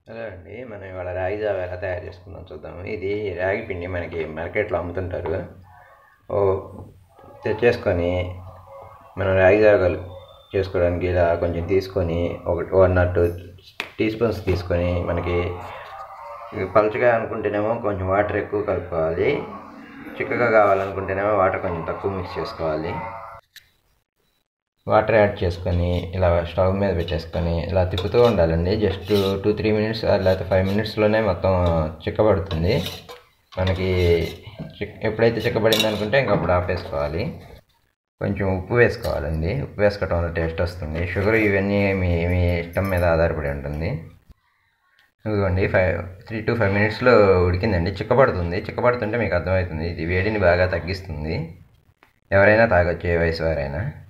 hello అండి మనం ఇవాళ రాగి జావ ఎలా తయారు చేసుకుందాం చూద్దాము ఇది రాగి పిండి మనకి మార్కెట్లో అమ్ముతుంటారు ఓ తెచ్చేసుకొని మనం రాగి జావలు చేసుకోవడానికి ఇలా కొంచెం తీసుకొని ఒక one or two tea spoons తీసుకొని మనకి ఇవి పలుచగా అనుకుంటేనేమో కొంచెం వాటర్ ఎక్కువ కలుపుకోవాలి చిక్కగా కావాలనుకుంటేనేమో వాటర్ కొంచెం తక్కువ మిక్స్ చేసుకోవాలి వాటర్ యాడ్ చేసుకొని ఇలా స్టవ్ మీద పెట్టేసుకొని ఇలా తిప్పుతూ ఉండాలండి జస్ట్ టూ త్రీ మినిట్స్ లేకపోతే ఫైవ్ మినిట్స్లోనే మొత్తం చిక్కబడుతుంది మనకి చిక్ ఎప్పుడైతే చిక్కబడింది అనుకుంటే ఇంక అప్పుడు ఆపేసుకోవాలి కొంచెం ఉప్పు వేసుకోవాలండి ఉప్పు వేసుకోవటం వల్ల టేస్ట్ వస్తుంది షుగర్ ఇవన్నీ మీ మీ ఇష్టం మీద ఆధారపడి ఉంటుంది ఇదిగోండి ఫైవ్ త్రీ టు ఫైవ్ మినిట్స్లో ఉడికిందండి చిక్కబడుతుంది చిక్కబడుతుంటే మీకు అర్థమవుతుంది ఇది వేడిని బాగా తగ్గిస్తుంది ఎవరైనా తాగొచ్చు ఏ వయసు వారైనా